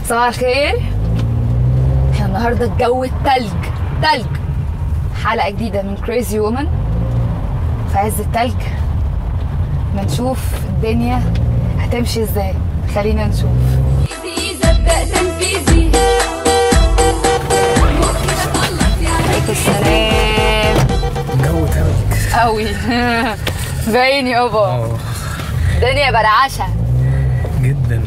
صباح الخير احنا النهارده الجو التلج تلج حلقه جديده من كريزي وومن في عز التلج ما نشوف الدنيا هتمشي ازاي خلينا نشوف تنفيذي ابدا تنفيذي عليكم السلام جو تلج قوي باين يابا اه الدنيا برعشه جدا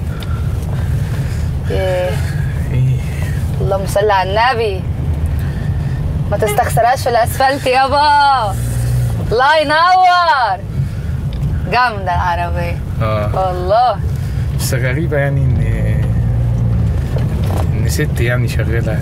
إيه. ايه اللهم صل على النبي ما تستخسرهاش في الاسفلت يابا الله ينور جامدة العربية اه والله بس غريبة يعني ان ان ست يعني شغالة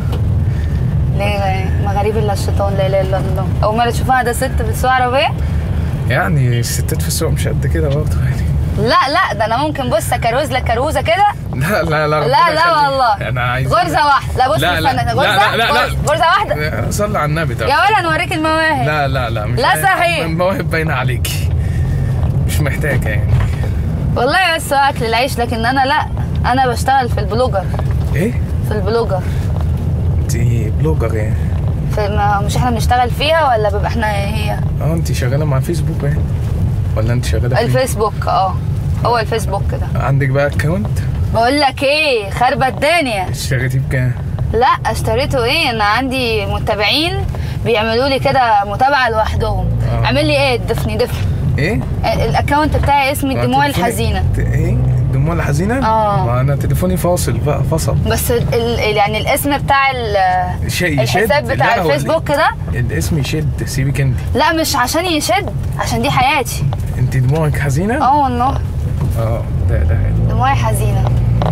ليه ما غريب الا الشيطان لا اله الا الله اول مرة تشوفها ده ست بتسوق عربية يعني الستات في السوق مش قد كده برضه يعني لا لا ده انا ممكن بص اكروز لك كروزة كده لا لا لا لا ربنا لا يخليك. والله انا عايز غرزة واحدة لا بص لا، لا. الفن- لا، غرزة لا، لا، لا. غرزة واحدة صلي على النبي طب يا ولا نوريك المواهب لا لا لا مش لا عايز- صحيح. المواهب باينة عليكي مش محتاجة يعني والله بس هو اكل العيش لكن انا لا انا بشتغل في البلوجر ايه في البلوجر انت بلوجر يعني في ما مش احنا بنشتغل فيها ولا بيبقى احنا هي اه انت شغالة مع فيسبوك يعني ولا انت شغالة فين؟ الفيسبوك اه هو الفيسبوك ده عندك بقى اكونت بقول لك ايه خربة الدنيا اشتريتيه بكام؟ لا اشتريته ايه انا عندي متابعين بيعملوا لي كده متابعه لوحدهم آه. اعمل لي ايه ضفني ضفني ايه؟ الاكونت بتاعي اسمه الدموع تليفوني- الحزينه ت- ايه الدموع الحزينه آه. ما انا تليفوني فاصل بقى فصل بس ال ال يعني الاسم بتاع ال- شيء يشد الحساب بتاع لا، هو الفيسبوك ده الاسم يشد سيبك انت لا مش عشان يشد عشان دي حياتي انت دموعك حزينه اه والله اه ده ده حلو دموعي حزينه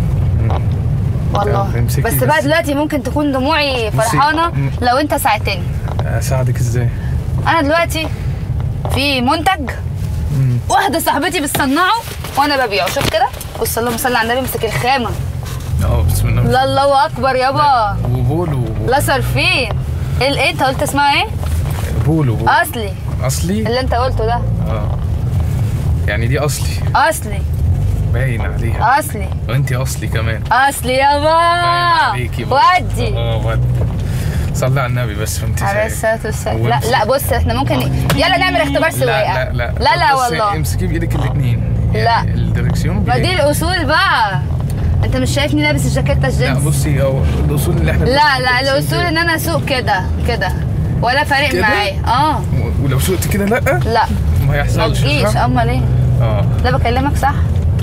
والله طب امسكي بس بس. بقى دلوقتي ممكن تكون دموعي فرحانه م- لو انت ساعدتني اساعدك ازاي؟ انا دلوقتي في منتج مم. واحده صاحبتي بتصنعه وانا ببيعه شوف كده بص اللهم صل على النبي امسك الخامه اه بسم الله لا الله اكبر يابا وبولو لا صارفين ايه الايه انت قلت اسمها ايه بولو بولو. اصلي اصلي اللي انت قلته ده اه يعني دي اصلي اصلي باين عليها اصلي وانت اصلي كمان اصلي باين يابا عليكي برضه. ودي اه ودي صلي على النبي بس وانت عليه سايق. الصلاه والسلام لا وامسك- لا بص احنا ممكن يلا نعمل اختبار سواقه لا لا لا لا لا طب بس والله امسكيه بايدك الاثنين لا. الدركسيون ما دي بإيدك. الاصول بقى انت مش شايفني لابس الجاكيته لا الجينز بصي هو الاصول اللي احنا لا بناخد لا الدركسيون الاصول كده. ان انا اسوق كده كده ولا فارق كده؟ معايا اه و- ولو سوقت كده لا لا ما ما يحصلش تجيش صح؟ امال ايه اه لا بكلمك صح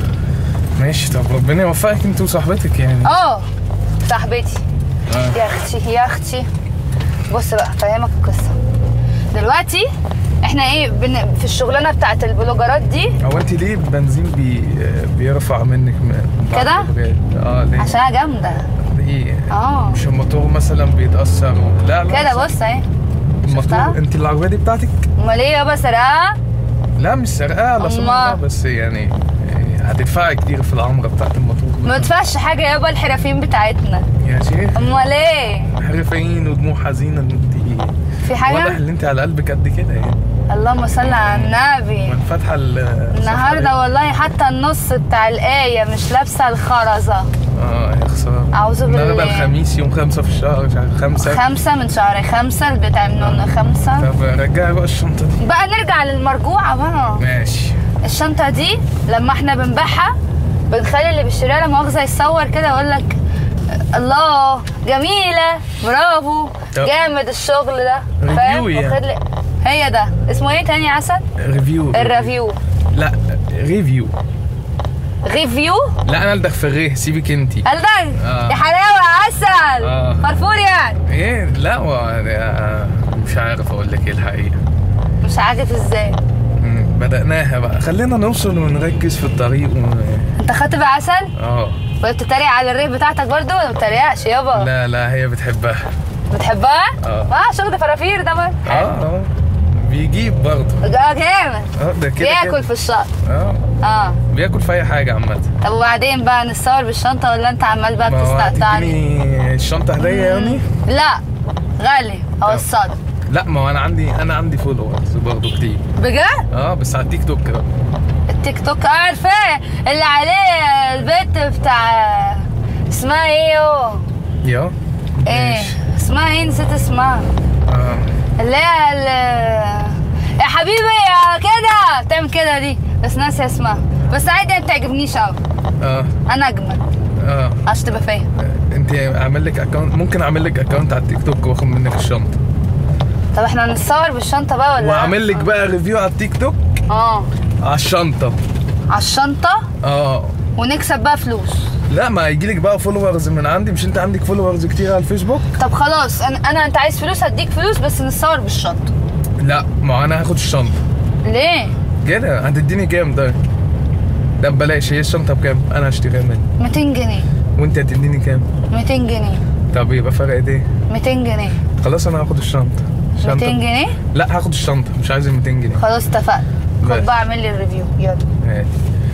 ماشي طب ربنا يوفقك انت وصاحبتك يعني اه صاحبتي آه. يا اختي يا اختي بص بقى فاهمك القصه دلوقتي احنا ايه بن... في الشغلانه بتاعت البلوجرات دي هو انت ليه البنزين بي بيرفع منك م- بعد كده؟ البراد؟ اه ليه؟ عشانها جامده ليه؟ اه مش الموتور مثلا بيتأثر لا لا كده صح. بص اهي الموتور شفتها؟ انت العربية دي بتاعتك؟ امال ايه يابا سرقه لا مش سرقة لا سمح الله أمال. بس يعني آه، هتدفعي كتير في العمرة بتاعت الموتور ما تدفعش حاجه يابا الحرفيين بتاعتنا يا شيخ امال ايه حرفين ودموع حزينة انت في واضح حاجه ان انت على قلبك قد كده يعني اللهم صل على النبي من فاتحة ال- النهارده والله حتى النص بتاع الآية مش لابسة الخرزة اه يا خسارة أعوذ بالله. النهارده الخميس يوم خمسة في الشهر مش عارف خمسة خمسة من شهر خمسة البتاع من خمسة طب رجعي بقى الشنطة دي بقى نرجع للمرجوعة بقى ماشي الشنطة دي لما احنا بنبيعها بنخلي اللي بيشتريها لا مؤاخذة يصور كده يقول لك الله جميلة برافو طب. جامد الشغل ده ريفيو فاهم يعني. واخد لي هي ده اسمه ايه تاني يا عسل ريفيو الريفيو لا ريفيو ريفيو لا انا الدخ في الريه سيبك انت قلبك آه. يا حلاوة يا عسل آه. فرفور يعني ايه لا و... آه، مش عارف اقول لك ايه الحقيقه مش عارف ازاي مم، بدأناها بقى خلينا نوصل ونركز في الطريق و... انت خاطب عسل اه ولا بتتريق على الريف بتاعتك برضو ولا بتتريقش يابا لا لا هي بتحبها بتحبها آه. اه شغل فرافير ده برضه اه اه بيجيب برضه اه جامد اه ده كده بياكل كده. في الشط اه اه بياكل في اي حاجه عامه طب وبعدين بقى نتصور بالشنطه ولا انت عمال بقى ما هو بتستقطعني هتديني الشنطه هديه يعني لا غالي اوصلك لا ما هو انا عندي انا عندي فولورز برضه كتير بجد اه بس على التيك توك بقى التيك توك عارفاه اللي عليه البيت بتاع اسمها ايه يو يا ايه ماشي. اسمها ايه نسيت اسمها اه اللي هي ال- يا حبيبي يا كده بتعمل كده دي بس ناسي اسمها بس عادي ما بتعجبنيش قوي اه انا اجمد اه عشان تبقى فاهم انت اعمل لك اكونت ممكن اعمل لك اكونت على التيك توك واخد منك الشنطه طب احنا هنتصور بالشنطه بقى ولا واعمل لك بقى ريفيو على التيك توك اه على الشنطه على الشنطه اه ونكسب بقى فلوس لا ما هيجي لك بقى فولورز من عندي مش انت عندك فولورز كتير على الفيسبوك طب خلاص انا انا انت عايز فلوس هديك فلوس بس نتصور بالشنطه لا ما انا هاخد الشنطه ليه كده هتديني كام ده ده ببلاش هي الشنطه بكام انا هشتريها منك 200 جنيه وانت هتديني كام 200 جنيه طب يبقى فرق ايه 200 جنيه خلاص انا هاخد الشنطه 200 شنطه جنيه لا هاخد الشنطه مش عايز ال 200 جنيه خلاص اتفقنا بس. خد بقى اعمل لي الريفيو يلا ماشي.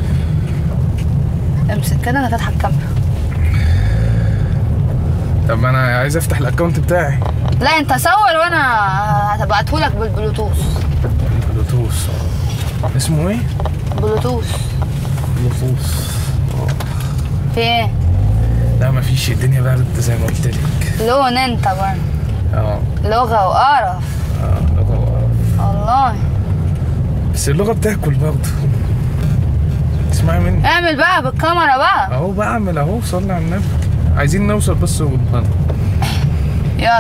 امسك كده انا فاتحه الكاميرا طب انا عايز افتح الاكونت بتاعي لا انت صور وانا هبعتهولك بالبلوتوث بلوتوث اسمه ايه بلوتوث بلوتوث في ايه لا مفيش الدنيا برد زي ما قلت لك لون انت برضه اه لغه وقرف اه لغة والله بس اللغة بتاكل برضه اسمعي مني اعمل بقى بالكاميرا بقى اهو بعمل اهو صلي على النبي عايزين نوصل بس ونغنى يلا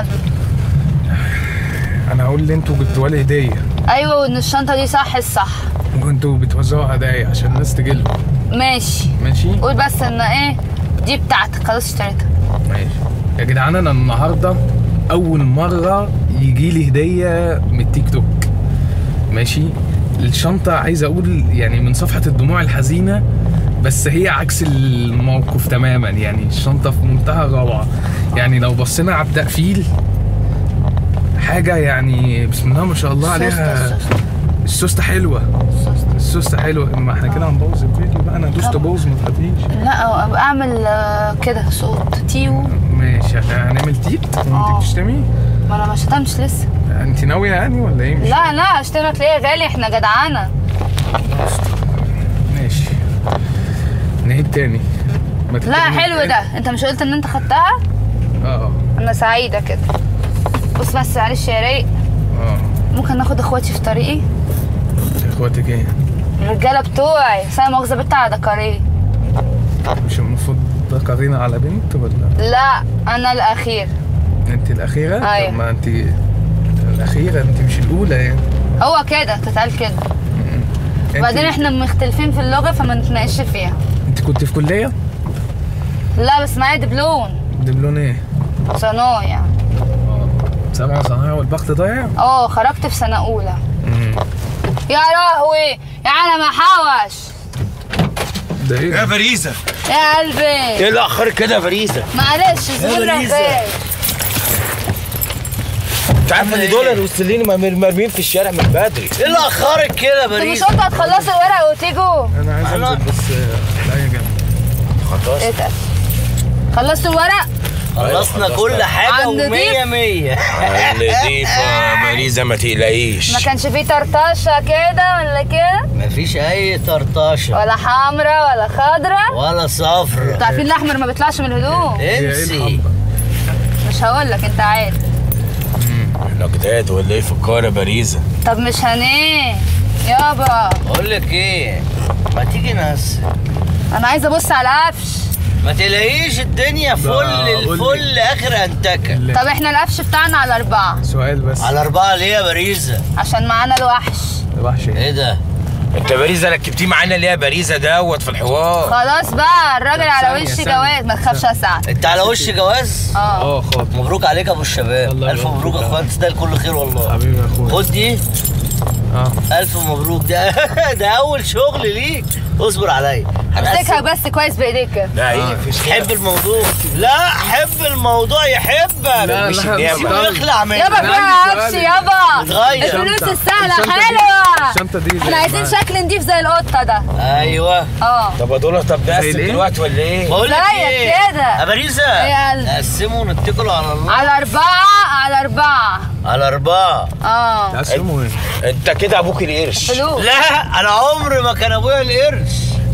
انا هقول اللي انتوا جبتوها لي هديه ايوه وان الشنطه دي صح الصح وانتوا بتوزعوا هدايا عشان الناس تجيلكم ماشي ماشي قول بس ان ايه دي بتاعتك خلاص اشتريتها ماشي يا جدعان انا النهارده اول مره يجي لي هديه من التيك توك ماشي الشنطه عايز اقول يعني من صفحه الدموع الحزينه بس هي عكس الموقف تماما يعني الشنطه في منتهى الروعه يعني لو بصينا على التقفيل حاجه يعني بسم الله ما شاء الله عليها السوستة، السوسته حلوه السوستة. السوسته حلوه ما احنا كده هنبوظ الفيديو بقى انا دوست طبعا. بوظ ما تخافيش لا ابقى اعمل آه، كده صوت تيو ماشي هنعمل تيت آه. وانت بتشتمي ما انا ما شتمتش لسه انت ناويه يعني ولا ايه مش لا لا اشتمك ليه يا غالي احنا جدعانه ماشي نعيد تاني ما لا تتكلمي حلو تاني. ده انت مش قلت ان انت خدتها اه انا سعيده كده بص بس معلش يا رايق اه ممكن ناخد اخواتي في طريقي اخواتك ايه الرجاله بتوعي بس انا مؤاخذه بنت على دكاريه مش المفروض قرينا على بنت ولا لا انا الاخير انت الاخيره أيوة. طب ما انت الاخيره انت مش الاولى يعني هو كده تتقال كده انت- وبعدين احنا مختلفين في اللغه فما نتناقش فيها انت كنت في كليه لا بس معايا دبلون دبلون ايه صنايع اه سبعة صناعة والبخت ضايع اه خرجت في سنه اولى مم. يا لهوي يا عالم حوش ده ايه يا ده؟ فريزة يا قلبي ايه الاخر كده يا فريزة معلش زميل غريزة. رغاي انت عارف ان دول الاسترليني مرميين في الشارع من بدري ايه اللي اخرك كده يا انتوا مش فريزة قلتوا هتخلصوا الورق وتيجوا انا عايز أنا- انزل بس آه، لا يا جماعه خلاص اتقل خلصتوا الورق خلصنا كل عند حاجة ضيف؟ ومية مية نضيفة يا فريزة ما ما تقلقيش كانش فيه طرطشه كده ولا كده مفيش اي طرطاشة ولا حمرا ولا خضرا ولا صفر انتوا عارفين الاحمر ما بيطلعش من الهدوم هي ايه امسي الحمرا مش هقول لك انت عارف احنا جداد ولا ايه في القاهرة باريزة طب مش هنيه يابا بقول لك ايه ما تيجي نقسم انا عايزه ابص على القفش ما تلاقيش الدنيا فل قول لي. الفل اخر انتكه لا. طب احنا القفش بتاعنا على اربعه سؤال بس على اربعه ليه يا باريزه عشان معانا الوحش وحش ايه ايه ده انت باريزه ركبتيه معانا ليه يا باريزه دوت في الحوار خلاص بقى الراجل طب على ثانية، وش ثانية. جواز ما تخافش يا سعد انت على وش جواز اه اه خاطر مبروك عليك يا ابو الشباب الله الف يبارك مبروك يا فيك. اخوان تستاهل كل خير والله حبيبي يا اخويا خد دي اه الف مبروك ده ده اول شغل ليك اصبر عليا امسكها هنقسم. بس كويس بايديك لا ايه مفيش حب الموضوع لا حب الموضوع يحبك لا، مش لا، النعمة. مش يخلع منك يابا أنا فيها عندي قفش سؤال. يابا اتغير. الفلوس الشنطة- السهله الشنطة دي- حلوه الشنطة دي احنا زي عايزين ما- شكل نضيف زي القطه ده ايوه اه طب دول طب زي نقسم الإيه؟ دلوقتي ولا ايه؟ بقول لك زيك ايه كده. يا باريزه إيه يا قلبي؟ نقسمه ونتكلوا على الله على اربعه على اربعه على اربعه اه تقسموا ايه انت كده ابوك القرش فلوس. لا انا عمري ما كان ابويا القرش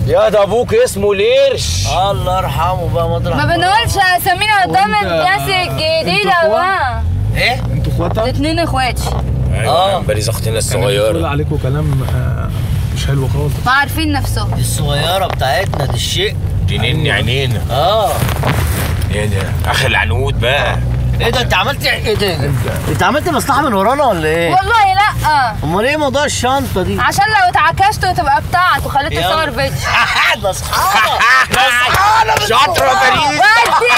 يا ده ابوك اسمه القرش الله يرحمه بقى مطرح ما بنقولش اسامينا قدام وأنت- الناس أنتوا الجديدة إخوات؟ بقى ايه انتوا اخواتها؟ الاتنين اخواتي اه باريس اختنا كانت بتقول الصغيره عليكم كلام آه، مش حلو خالص ما عارفين نفسهم دي الصغيره بتاعتنا دي الشيء دي نني عينينا اه ايه ده اخر العنقود بقى ايه ده انت عملت ايه ده انت عملت مصلحه من ورانا ولا ايه والله لا امال ايه موضوع الشنطه دي عشان لو اتعكشت تبقى بتاعت وخليت يلا. تصور فيديو ده اصحابك شاطره باريس ودي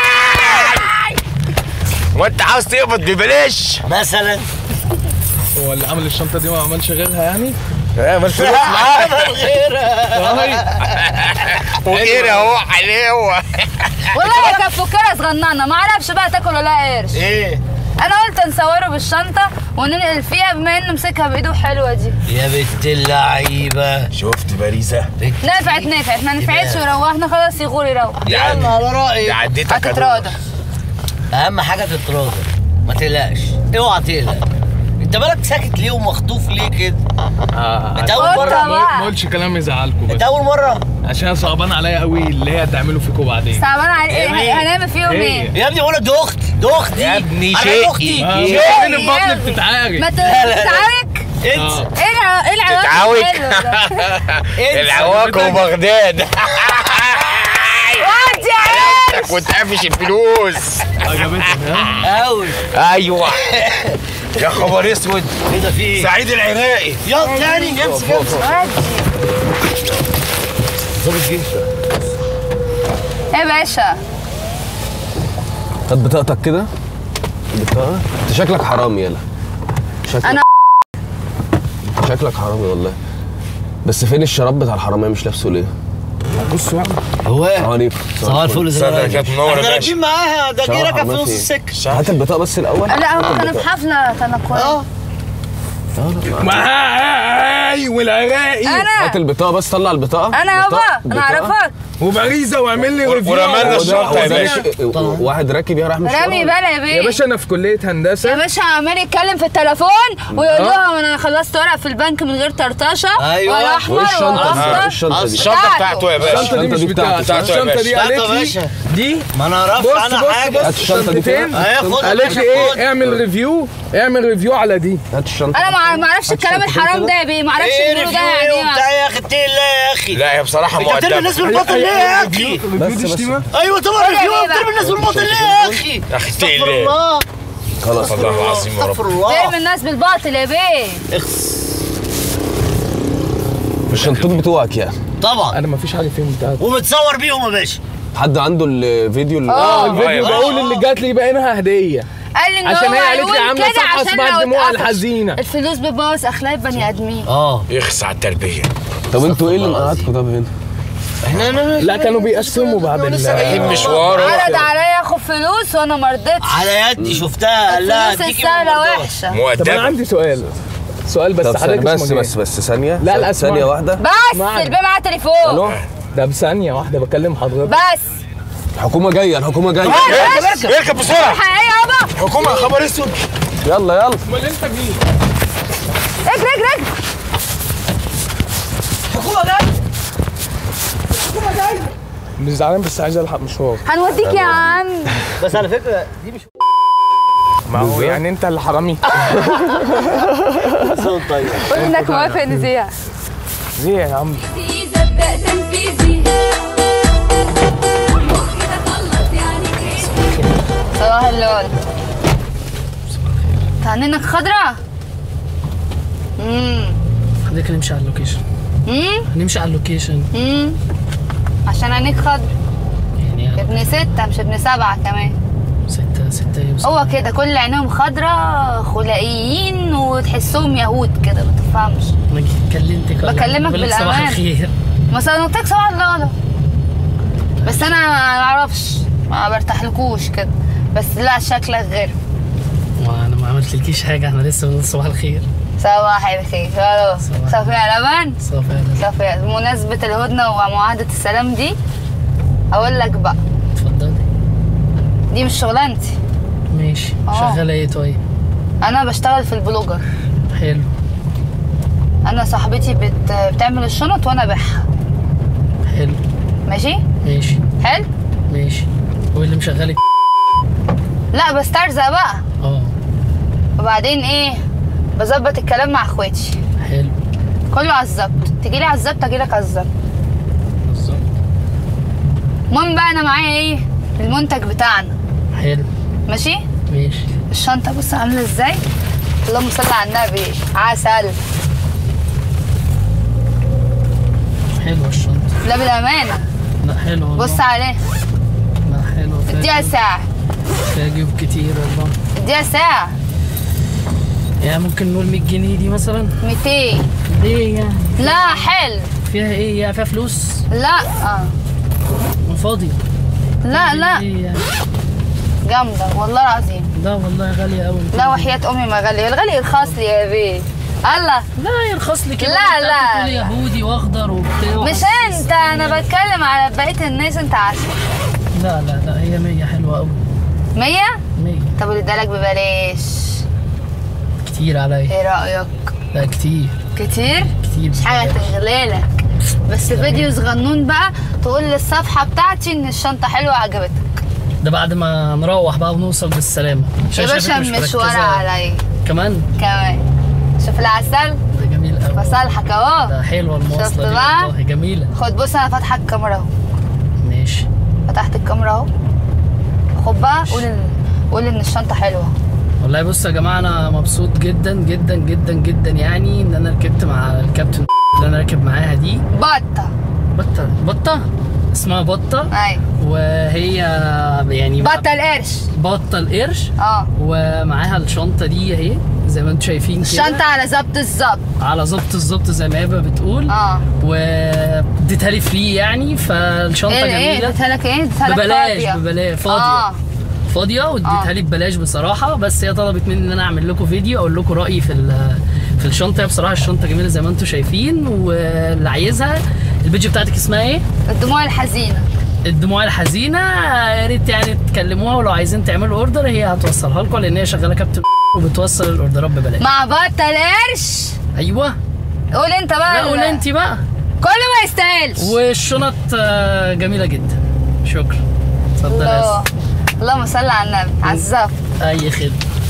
وانت عاوز تقبض ببلاش مثلا هو اللي عمل الشنطه دي ما عملش غيرها يعني؟ اه ما الفلوس معاك غيرها وغير اهو حلاوه والله كانت فكرة صغننة ما اعرفش بقى تاكل ولا لا قرش ايه انا قلت نصوره بالشنطة وننقل فيها بما انه مسكها بايده حلوة دي يا بنت اللعيبه شفت باريسه نفعت نفعت ما نفعتش وروحنا خلاص يغور يروح يلا على دي رايك عديتك هتتراضى اهم حاجه تتراضى ما تقلقش اوعى تقلق انت مالك ساكت ليه ومخطوف ليه كده انت اول قلت مره بقى. ما قلتش كلام يزعلكم انت بس اول مره عشان صعبان عليا قوي اللي هي هتعمله فيكم بعدين صعبان على ايه إيه؟ هنعمل فيهم إيه؟ ايه يا ابني بقول لك دي اختي دي اختي يا ابني أنا شقي. اختي آه، شيء من يا البطن ابني. بتتعارك ما لا، لا. تتعارك انت آه. ايه الع- ايه العواقب تتعاوج الحلوة ده؟ العواقب وبغداد ودي يا عيش كنت قافش الفلوس عجبتك ها؟ قوي ايوه يا خبر اسود ايه ده في ايه سعيد العراقي يلا تاني امسك امسك ضابط جيش يا باشا هات بطاقتك كده بطاقة انت شكلك حرامي يلا شكلك أنا- انت شكلك حرامي والله بس فين الشراب بتاع الحرامية مش لابسه ليه؟ بصوا هو ايه عنيف صباح الفل ازيك صدق كانت منورة احنا يا راكبين معاها ده شباب جه ركب في حرامية نص فين؟ السكه هات البطاقة بس الأول لا هات هو كانوا البطاقة. في حفلة تنكرية اه معاي والعراقي انا هات البطاقة بس طلع البطاقة انا يابا البطاقة- انا البطاقة. اعرفك وباريزا واعمل لي ريفيو ورمالنا هو ده- الشنطة هو يا ده باشا. مش- واحد راكب يا راح مش رامي بلا يا بيه يا باشا انا في كليه يا هندسه باشا عمال يتكلم في التليفون ويقول لهم انا خلصت ورق في البنك من غير طرطشه أيوة. ولا احمر وايه الشنطة ولا دي؟ ايه اصفر الشنطة دي؟ الشنطة بتاعته يا باشا الشنطه دي مش الشنطة دي بتاعتي بتاعتك. الشنطه دي بتاعته يا قالت لي باشا. دي ما انا اعرفش بص عنها بص حاجه بص هات الشنطة دي الشنطتين كده. اهي خد قالت لي خد. ايه اعمل ريفيو اعمل ريفيو على دي هات الشنطة انا ما ما اعرفش الكلام الشنطتين الحرام كده. ده يا بيه ما اعرفش ايه الفيديو ده ريفيو يعني ايه ايه وبتاع يا اخي اتقي الله يا اخي لا هي بصراحة انت بترمي الناس مؤدبة بالبطل ليه يا اخي الريفيو بس- دي بس. شتيمه ايوه طبعا قول ريفيو لي بقى. بترمي الناس بالبطل ليه يا اخي يا اخي اتقي استغفر الله الله خلاص والله العظيم يا رب استغفر ترمي الله الناس بالباطل يا بيه اخس في الشنطين بتوعك يعني طبعا انا ما فيش حاجه فيهم بتاعتي ومتصور بيهم يا باشا حد عنده الفيديو اللي اه الفيديو يا بقول اللي جات لي باينها هديه قال لي ان عشان هو هي قالت لي هيقول عاملة كده صفحة عشان اسمها لو الدموع اتقفش. الحزينة. الفلوس بتبوظ اخلاق بني ادمين اه يخص على التربية طب انتوا ايه اللي مقعدكم طب هنا؟ احنا لا لا كانوا بيقسموا بعد ال رايحين مشوار عرض عليا اخد فلوس وانا ما رضيتش على يدي شفتها قال لها الفلوس اديكي السهله ممرضات. وحشه طب انا مؤدبة عندي سؤال سؤال بس طب حضرتك ثانية بس اسمه بس بس ثانية لا، لا، ثانية اسمعني. واحدة بس اسمعني. البيه معاه تليفون الو ده بثانية واحدة بكلم حضرتك بس الحكومة جاية الحكومة جاية اركب اركب بسرعة حقيقي يابا حكومة خبر اسود يلا يلا امال انت مين؟ اجري اجري اجري مش زعلان بس عايز الحق مشوار هنوديك يا عم بس على فكره دي مش ما هو يعني انت اللي حرامي صوت طيب قول انك موافق نزيع ليه يا عم في زبدة تنفيذي مخي تخلص يعني كريم صباح اللون تعنينك خضرا امم حضرتك هنمشي على اللوكيشن امم هنمشي على اللوكيشن امم عشان عينيك خضرا يعني ابن ستة مش ابن سبعة كمان ستة ستة يوسف هو كده كل عينيهم خضرا خلقيين وتحسهم يهود كده ما تفهمش انا جيت كلمتك ولا بكلمك بقول لك صباح بالأمان. الخير مثلا قلت لك صباح الله بس انا ما اعرفش ما برتاحلكوش كده بس لا شكلك غير وانا ما عملتلكيش حاجة احنا لسه بنقول صباح الخير صباح الخير خلاص صباح. صافية لبن صباح الخير صافية بمناسبة الهدنة ومعاهدة السلام دي اقول لك بقى اتفضلي دي مش شغلانتي ماشي آه. شغالة ايه طيب انا بشتغل في البلوجر حلو انا صاحبتي بت... بتعمل الشنط وانا ابيعها حلو ماشي ماشي حلو ماشي وايه اللي مشغلك لا بسترزق بقى اه وبعدين ايه بظبط الكلام مع اخواتي حلو كله على الظبط تجيلي على الظبط اجيلك على الظبط بالظبط المهم بقى انا معايا ايه المنتج بتاعنا حلو ماشي ماشي الشنطه بص عامله ازاي اللهم صل على النبي عسل حلوه الشنطه لا بالامانه لا حلوه والله. بص عليه لا حلوه فيها اديها جيوب- ساعه فيها جيوب كتير والله اديها ساعه يعني ممكن نقول 100 جنيه دي مثلا 200 ليه يعني لا حلو فيها ايه يعني فيها فلوس لا اه فاضي لا لا ايه يعني جامده والله العظيم لا والله غاليه قوي لا وحياة امي ما غالية الغالي يرخص لي يا بيه الله لا يرخص لي كده لا، وأنت لا، بتقول لا. يهودي واخضر وبتاع مش انت انا بتكلم على بقية الناس انت عارف لا لا لا هي 100 حلوه قوي مية 100 طب اللي ادالك ببلاش كتير عليا ايه رأيك لا كتير كتير كتير مش حاجة تغلالك بس فيديو صغنون بقى تقول للصفحة بتاعتي ان الشنطة حلوة عجبتك ده بعد ما نروح بقى ونوصل بالسلامه يا عشان باشا شايفك مش المشوار مركزة. عليا كمان كمان شوف العسل ده جميل قوي بصالحك اهو ده حلوه شفت المواصله دي بقى؟ والله جميله خد بص انا فاتحة الكاميرا اهو ماشي فتحت الكاميرا اهو خد بقى قول ال... قول ان الشنطة حلوة والله بص يا جماعه انا مبسوط جدا جدا جدا جدا يعني ان انا ركبت مع الكابتن اللي انا راكب معاها دي بطة بطه بطه اسمها بطه ايوه وهي يعني بطة القرش بطه القرش اه ومعاها الشنطه دي اهي زي ما انتم شايفين كده الشنطة على ظبط الظبط على ظبط الظبط زي ما هبه بتقول اه واديتها لي فري يعني فالشنطه ايه ايه جميله اديتها لك ايه اديتها لك ببلاش فاضية. ببلاش فاضيه اه فاضيه واديتها آه. لي ببلاش بصراحه بس هي طلبت مني ان انا اعمل لكم فيديو اقول لكم رايي في ال- في الشنطه هي بصراحه الشنطه جميله زي ما انتم شايفين واللي عايزها البيج بتاعتك اسمها ايه؟ الدموع الحزينة الدموع الحزينه يا ريت يعني تكلموها ولو عايزين تعملوا اوردر هي هتوصلها لكم لان هي شغاله كابتن وبتوصل الاوردرات ببلاش مع بطة القرش ايوه قول انت بقى لا قول ال- انت بقى كله ما يستاهلش والشنط آه، جميله جدا شكرا اتفضل يا الله أسف. اللهم صل على النبي على الظبط اي خدمه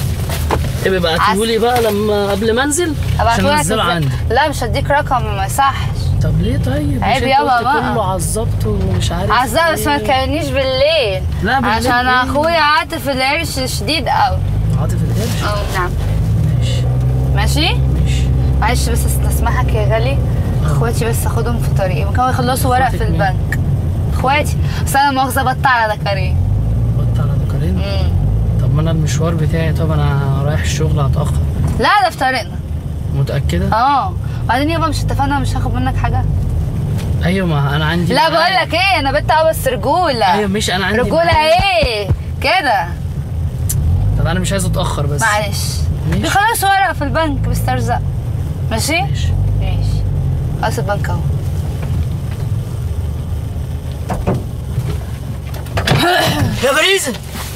ابقى بعتهولي بقى لما قبل ما انزل عشان ابعتهولك انزله ازاي؟ عندي لا مش هديك رقم ما يصحش طب ليه طيب؟ عيب مش انت يابا قلت بقى. كله على الظبط ومش عارف على الظبط بس ما ايه. تكلمنيش بالليل لا، بالليل عشان ايه؟ اخويا عاطف القرش شديد قوي عاطف القرش اه نعم ماشي ماشي ماشي معلش بس استسمحك يا غالي اخواتي بس اخدهم في طريقي كانوا يخلصوا ورق في اخواتك مين؟ البنك اخواتي بس انا مؤاخذه بطة على ذكرين بط على ذكرين مم. طب ما انا المشوار بتاعي طب انا رايح الشغل هتاخر لا ده في طريقنا متاكده؟ اه بعدين يابا مش اتفقنا مش هاخد منك حاجه ايوه ما انا عندي لا معايا. بقول لك ايه انا بنت اه بس رجوله ايوه مش انا عندي رجوله معايا. ايه كده طب انا مش عايز اتاخر بس معلش ماشي. بيخلصوا ورق في البنك بيسترزق ماشي ماشي ماشي خلاص البنك اهو يا باريزة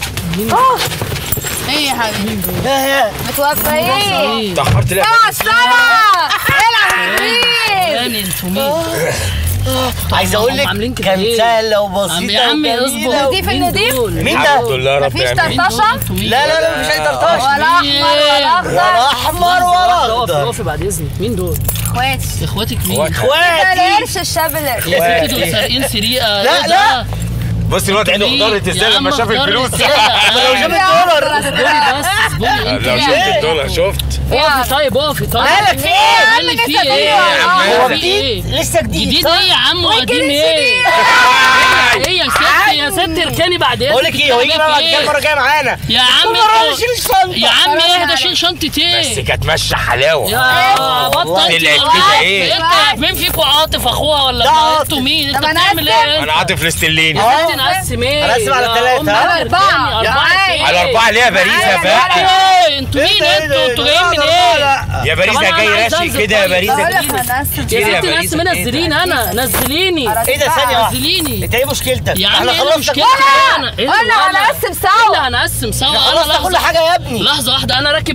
ايه يا حبيبي يا يا متوفى ايه ايه اتأخرت ليه؟ سبع السنة العب بيه يعني انتوا مين؟ عايز اقول هم عاملين لك كده كان ليه؟ سهلة عم- وبسيطة يا عم وجميلة اصبر نضيف مين النضيف؟ دول؟ مين الحمد ده؟ لله رب مفيش العالمين طرطشة انتوا مين؟ لا لا لا مش عايز طرطاش ولا احمر ولا ولا اخضر احمر ولا اقفي اخضر اقفي بعد اذنك مين دول؟ اخواتي اخواتك مين؟ اخواتك. ده اخواتي القرش الشاب القرش يا ستي دول سارقين سرقه لا، ايه لا. ده؟ بص الواد عنده مين؟ خضار ازاي يا لما عم شاف خضار الفلوس ازاي؟ لو جاب الدولار اصبري بس اصبري انت لو مين؟ شفت الدولار شفت اقفي طيب اقفي طيب مالك في ايه؟ ايه اللي فيه ايه؟ يا عم هو مالك؟ في ايه؟ لسه جديد جديد صح؟ ايه يا عم وقديم ايه؟ ايه يا ست يا ست اركني بعد اذنك بقول لك ايه هو يجي بقى بعد كده المره الجايه معانا يا عم كل مره انتوا- نشيل الشنطه يا عم خلاص اهدى يعني. شيل شنطة بس ايه؟ كانت ماشيه حلاوه يا بطل طلعت انتوا كده ايه؟ انت مين فيكم عاطف اخوها ولا ده عاطف. انتوا مين؟ انت طب انا بتعمل أقسم. ايه؟ انا عاطف الاستليني يا ست نقسم ايه؟ هنقسم على يا تلاتة، أم ها؟ أنا على أربعة. اركني، يا أربعة عيني. ايه؟ على اربعه ليه يا باريزه تعالى، بقى ايه؟ انتوا مين انتوا؟ انتوا جايين من ايه؟ يا طب باريزه أنا جاي عايز راشي أنزل كده يا طيب. باريزه بقول لك جديد. هنقسم كده يا يا ستي ناس باريزة، منزلين انا نزليني ايه ده ثانيه واحده نزليني انت ايه مشكلتك؟ يا عم احنا ايه اللي خلصنا مشكلتك كل انا؟ ايه قلنا اللي- هنقسم ايه سوا اللي هنقسم سوا انا خلصنا كل لحظة حاجه يا ابني لحظة واحدة أنا راكب مع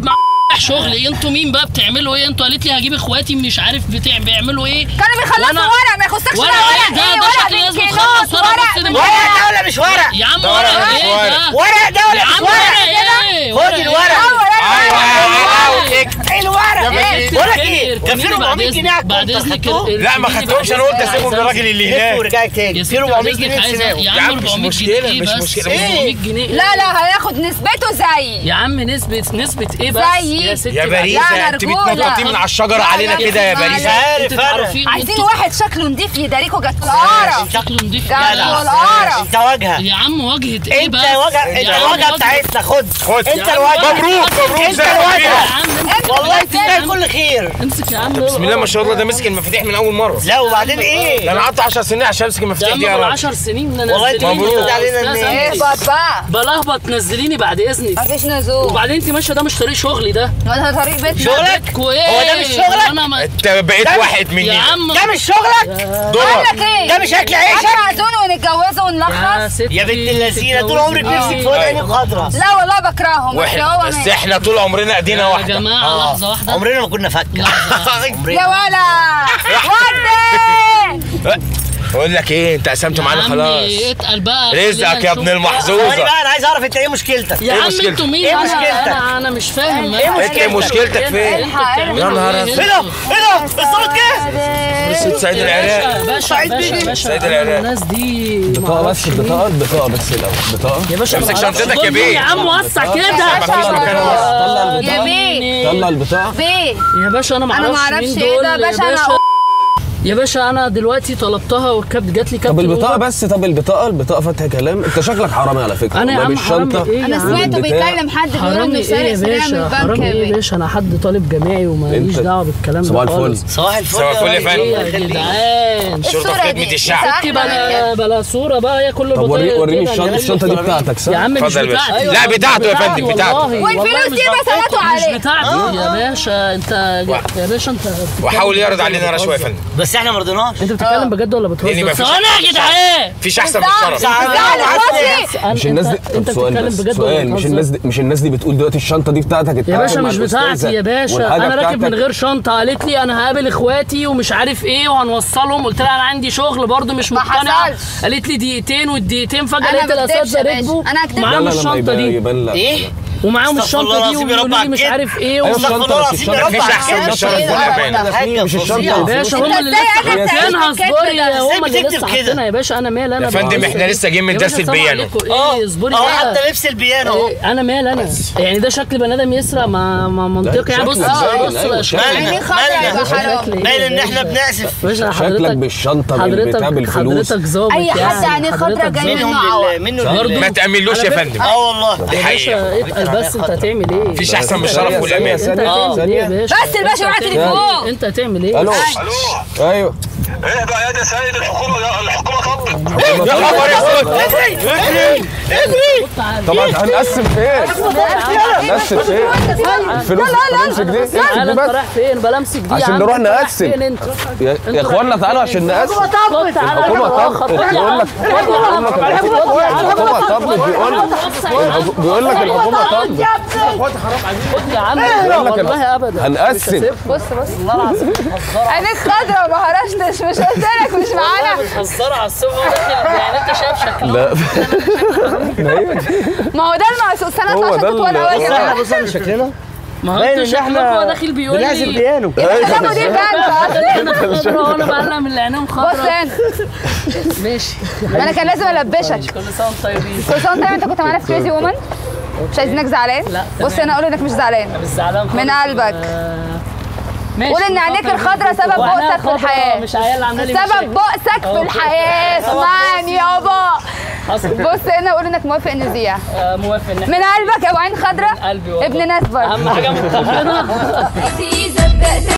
شغل ايه انتوا مين بقى بتعملوا ايه انتوا قالت لي هجيب اخواتي مش عارف بتاع بيعملوا ايه كانوا بيخلصوا وأنا- ورق ما يخصكش ورق ورق ايه ده ايه ده ورق شكل ناس من بتخلص كيلوات ورق ورق بس ده من مش ورق ده ولا مش ورق يا عم ده ورق ورق مش ايه ورق. ده ورق ده يا ولا مش عم ورق ورق ايه خد ورق الورق ايه الورق ايه بقول لك ايه كان في 400 جنيه على بعد الكونتر اذنك خدتوه؟ لا ما خدتهمش انا قلت اسيبهم للراجل اللي لف هناك ورجعت تاني يا في ستي 400 بعد جنيه اذنك عايز تسيبهم. يا يا عم عم مش 400 مشكلة، جنيه مش بس مشكلة. 400 جنيه لا لا هياخد نسبته زي يا عم نسبة نسبة ايه بس زي- يا ستي يا بعد- باريزة لا، انت رجولة. بتنططي من على الشجرة لا، علينا لا، كده يا لا، باريزة عارف انتوا انا تعرفين عايزين انتوا- واحد شكله نضيف يداريكوا جدارة شكله نضيف جدع جدع والقرف انت واجهه يا عم واجهة ايه انت بس واجهه يا انت عم الواجهه واجهة- بتاعتنا خد خد انت يا عم الواجهه مبروك مبروك انت زي الواجهه يا الواجهة عم امسك والله يا تستاهل عم. كل خير امسك يا عم بسم الله ما شاء الله ده مسك المفاتيح من اول مرة لا وبعدين ده ايه انا قعدت 10 سنين عشان امسك يا المفاتيح عم دي يا من راجل 10 سنين ده والله انت نزليني مبروك. يا علينا أستاذ الناس. ايه أنت. بابا بلخبط نزليني بعد اذنك مفيش نزول وبعدين انت ماشيه ده مش طريق شغلي ده ما ده طريق بيتنا شغلك بيتكوا ايه هو ده مش شغلك؟ انا ما... انت بقيت واحد يا مني عم ده مش شغلك دور بقول لك ايه ده مش اكل عيشك احنا عايزونه ونتجوزه يا ونلخص ستي يا بنت اللذينه طول عمرك نفسك فوق عيني خضرا لا والله بكرههم بس واحنا هو بس ماشي. احنا طول عمرنا ايدينا يا واحدة جماعه لحظه واحده عمرنا ما كنا فكه يا ولا ودي بقول لك ايه انت قسمت معانا يا خلاص عمي اتقل بقى رزقك خلينا يا ابن نشوف. ثواني المحظوظة بقى انا عايز اعرف انت ايه مشكلتك يا ايه عم مشكلتك؟ انتوا مين ايه أنا- مشكلتك؟ انا انا مش فاهم ايه انت ايه مشكلتك في ايه؟ الحق، يا نهار ايه ده ايه ده الصوت جه ست سيد العراق باشا باشا باشا سيد أنا العراق. الناس دي بطاقه بس البطاقه البطاقه بس الاول بطاقه يا باشا امسك ما أعرفش شنطتك يا دول بيه. يا عم وسع كده مفيش مكان واسع. طلع يا البطاقه بيه طلع البطاقه بيه يا باشا انا ما أنا ما اعرفش أعرفش مين إيه دول ده، يا باشا أنا باشا يا باشا انا دلوقتي طلبتها والكابت جات لي كابتن طب البطاقه أوبر. بس طب البطاقه البطاقه فاتحه كلام انت شكلك حرامي على فكره انا يا والله عم بالشنطه حرامي ايه يا انا عم؟ سمعته البتاع. بيكلم حد بيقول حرامي انه ايه سارق يا سرقه من باشا البنك حرامي يا ايه يا بيه باشا انا حد طالب جامعي وماليش انت- دعوه بالكلام ده صباح الفل خالص. صباح الفل صباح الفل يا راجل. فندم. ايه يا الله يخليك. جدعان شرطة الصورة خدمة دي الشعب. صح؟ ستي بلا بلا صوره بقى يا كل طب وري البطايق وريني كده الشنطه اللي الشنطه دي بتاعتك صح؟ يا عم مش اتفضل يا باشا. بتاعتي لا، بتاعته يا فندم، والله. بتاعته. والله والفلوس مش دي بتاعتي. رسمته مش عليه. بتاعتي يا باشا انت يا باشا انت بتتكلم وحاول يعرض بجد ولا علينا رشوه يا بتهزر؟ فندم بس احنا ما رضيناش انت بتتكلم بجد ولا لأني بتهزر مفيش ثواني يا جدعان مفيش احسن من الشرف تعالى لا مش الناس دي انت طب سؤال بتتكلم بس بجد ولا سؤال مش بتهزر؟ الناس دي مش الناس دي بتقول دلوقتي الشنطه دي بتاعتك يا اتقابل باشا مع مش الأستاذة بتاعتي يا باشا والحاجة انا راكب من بتاعتك. غير شنطه قالت لي انا هقابل اخواتي ومش عارف ايه وهنوصلهم قلت لها انا عندي شغل برضو مش ما مقتنعه حصلش. قالت لي دقيقتين والدقيقتين فجاه أنا لقيت ما بكدبش الاساتذه يا باشا. ركبوا أنا هكدب. ومعاهم لا، لا، لا، ما الشنطه يبان- دي يبان لا ايه ومعاهم استغفر الله الشنطه دي العظيم يا رب وبيقولوا لي مش على عارف ايه ايوه ومش الشنطه بس الشنطة. الشنطه مفيش احسن من الشرف إيه ده؟ والامانه حاجه مش الشنطه يا باشا هم اللي إزاي لسه أنا حاطينها تعمل اصبري كده؟ يا إزاي هم اللي بتكتب لسه كده؟ حاطينها يا باشا انا مال انا يا فندم بقول. احنا لسه جايين من يا درس باشا سلام البيانو عليكم. اه ايه اصبري اه بقى. حتى لبس البيانو اهو إيه، انا مال انا يعني ده شكل بني ادم يسرق ما ما منطقي يعني بص شكلك باين، بص أيوة، بقى شكلك. شكلي. عينين خضرا مالنا؟ يبقى حرام شكلي. باين ان احنا بنعزف باشا شكلك حضرتك بالشنطه حضرتك بالبتاع بالفلوس حضرتك ظابط اي حد يعني. عينيه خضرا حضرتك جاي ظابط. منه منه عوض لله منه برضو. لله ما تأمنلوش يا فندم اه والله دي يا حقيقة باشا اتقل بس انت هتعمل ايه؟ مفيش احسن من ثانية، الشرف والامانه ثانية، انت هتعمل ايه يا باشا؟ بس الباشا معاه انت هتعمل تليفون. ايه؟ انت هتعمل ايه؟ الو الو ايوه ايه بقى يا ده سيد الحكومه الحكومه طبت يا خبر اسود طبعا هنقسم فين؟ هنقسم فين؟ الفلوس هنمسك دي تعالى امسك انت دي بس رايح فين؟ بلمسك دي يا عشان عم. نروح انت رايح نقسم. فين انت؟ يا يا اخوانا تعالوا عشان نقسم خد تعالى الحكومة اه، طب خد بيقول لك خد يا عم. الحكومة طب بيقول لك بيقول لك الحكومة طب خد يا عم بيقول لك والله ابدا هنقسم بص بص عينيك خضرا ما هرشتش مش قلت لك مش معانا بتهزروا على الصبح وداخل يعني انت شايف شكله لا ما هو ده المقصود سنه هو 12 ده تطول ال- قوي كده بص على شكلنا ما هو باين انت ان شكلك احنا هو داخل بيقول بنعزف لي بيانو كلامه دي بانك انا خضرا وانا بعلق من العينين بص خضرا هنا ماشي انا كان لازم البشك كل سنه وانتم طيبين كل سنه وانت طيب، انت كنت معانا في كريزي وومن مش عايزينك زعلان لا، بص تمام. هنا اقول انك مش زعلان مش زعلان من خالص. قلبك. آه، ماشي قول ان عينيك الخضرا سبب وعينيها بؤسك في خضرا، الحياه مش عيال عامله لي سبب مشاكل. بؤسك في أوكي. الحياه اسمعني يابا حصل بص هنا قول انك موافق نذيع آه، موافق ان من قلبك يا ابو عين خضرا قلبي والله. ابن ناس برضه اهم حاجه مطمنه في زبدة